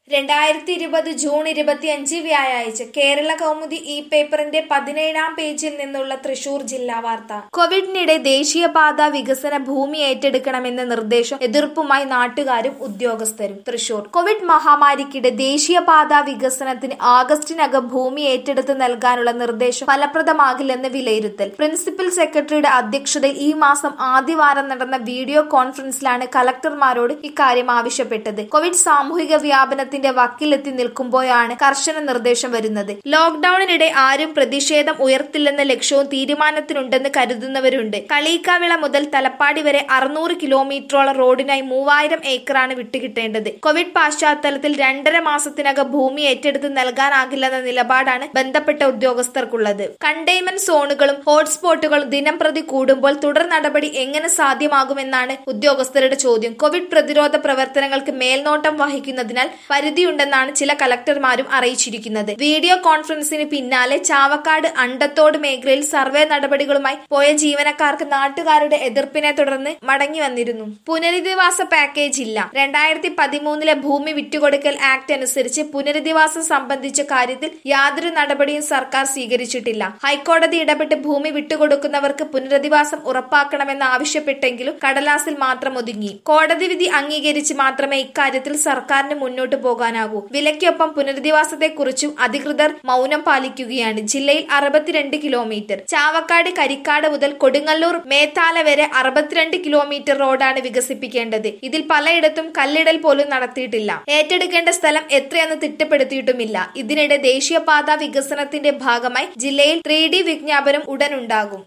രണ്ടായിരത്തി ഇരുപത് ജൂൺ ഇരുപത്തിയഞ്ച് വ്യാഴാഴ്ച കേരള കൗമുദി ഇ പേപ്പറിന്റെ പതിനേഴാം പേജിൽ നിന്നുള്ള തൃശൂർ ജില്ലാ വാർത്ത കോവിഡിനിടെ ദേശീയപാത വികസന ഭൂമി ഏറ്റെടുക്കണമെന്ന നിർദ്ദേശം എതിർപ്പുമായി നാട്ടുകാരും ഉദ്യോഗസ്ഥരും തൃശൂർ കോവിഡ് മഹാമാരിക്കിടെ ദേശീയപാത വികസനത്തിന് ആഗസ്റ്റിനകം ഭൂമി ഏറ്റെടുത്ത് നൽകാനുള്ള നിർദ്ദേശം ഫലപ്രദമാകില്ലെന്ന് വിലയിരുത്തൽ പ്രിൻസിപ്പൽ സെക്രട്ടറിയുടെ അധ്യക്ഷതയിൽ ഈ മാസം ആദ്യവാരം നടന്ന വീഡിയോ കോൺഫറൻസിലാണ് കലക്ടർമാരോട് ഇക്കാര്യം ആവശ്യപ്പെട്ടത് കോവിഡ് സാമൂഹിക വ്യാപനത്തിന്റെ വക്കിലെത്തി നിൽക്കുമ്പോഴാണ് കർശന നിർദ്ദേശം വരുന്നത് ലോക്ഡൌണിനിടെ ആരും പ്രതിഷേധം ഉയർത്തില്ലെന്ന ലക്ഷ്യവും തീരുമാനത്തിനുണ്ടെന്ന് കരുതുന്നവരുണ്ട് കളീക്കാവിള മുതൽ തലപ്പാടി വരെ അറുന്നൂറ് കിലോമീറ്ററോളം റോഡിനായി മൂവായിരം ഏക്കറാണ് വിട്ടുകിട്ടേണ്ടത് കോവിഡ് പശ്ചാത്തലത്തിൽ രണ്ടര മാസത്തിനകം ഭൂമി ഏറ്റെടുത്ത് നൽകാനാകില്ലെന്ന നിലപാടാണ് ബന്ധപ്പെട്ട ഉദ്യോഗസ്ഥർക്കുള്ളത് കണ്ടെയ്ൻമെന്റ് സോണുകളും ഹോട്ട്സ്പോട്ടുകളും ദിനം പ്രതി കൂടുമ്പോൾ തുടർ നടപടി എങ്ങനെ സാധ്യമാകുമെന്നാണ് ഉദ്യോഗസ്ഥരുടെ ചോദ്യം കോവിഡ് പ്രതിരോധ പ്രവർത്തനങ്ങൾക്ക് മേൽനോട്ടം വഹിക്കുന്നതിനാൽ പരിധിയുണ്ടെന്നാണ് ചില കലക്ടർമാരും അറിയിച്ചിരിക്കുന്നത് വീഡിയോ കോൺഫറൻസിന് പിന്നാലെ ചാവക്കാട് അണ്ടത്തോട് മേഖലയിൽ സർവേ നടപടികളുമായി പോയ ജീവനക്കാർക്ക് നാട്ടുകാരുടെ എതിർപ്പിനെ തുടർന്ന് മടങ്ങി വന്നിരുന്നു പുനരധിവാസ പാക്കേജ് ഇല്ല രണ്ടായിരത്തി പതിമൂന്നിലെ ഭൂമി വിട്ടുകൊടുക്കൽ ആക്ട് അനുസരിച്ച് പുനരധിവാസം സംബന്ധിച്ച കാര്യത്തിൽ യാതൊരു നടപടിയും സർക്കാർ സ്വീകരിച്ചിട്ടില്ല ഹൈക്കോടതി ഇടപെട്ട് ഭൂമി വിട്ടുകൊടുക്കുന്നവർക്ക് പുനരധിവാസം ഉറപ്പാക്കണമെന്ന് ആവശ്യപ്പെട്ടെങ്കിലും കടലാസിൽ മാത്രം ഒതുങ്ങി കോടതി വിധി അംഗീകരിച്ച് മാത്രമേ ഇക്കാര്യത്തിൽ സർക്കാരിന് മുന്നോട്ട് പോകാനാകൂ വിലയ്ക്കൊപ്പം പുനരധിവാസത്തെക്കുറിച്ചും അധികൃതർ മൗനം പാലിക്കുകയാണ് ജില്ലയിൽ അറുപത്തിരണ്ട് കിലോമീറ്റർ ചാവക്കാട് കരിക്കാട് മുതൽ കൊടുങ്ങല്ലൂർ മേത്താല വരെ അറുപത്തിരണ്ട് കിലോമീറ്റർ റോഡാണ് വികസിപ്പിക്കേണ്ടത് ഇതിൽ പലയിടത്തും കല്ലിടൽ പോലും നടത്തിയിട്ടില്ല ഏറ്റെടുക്കേണ്ട സ്ഥലം എത്രയെന്ന് തിട്ടപ്പെടുത്തിയിട്ടുമില്ല ഇതിനിടെ ദേശീയപാത വികസനത്തിന്റെ ഭാഗമായി ജില്ലയിൽ ത്രീ ഡി വിജ്ഞാപനം ഉടനുണ്ടാകും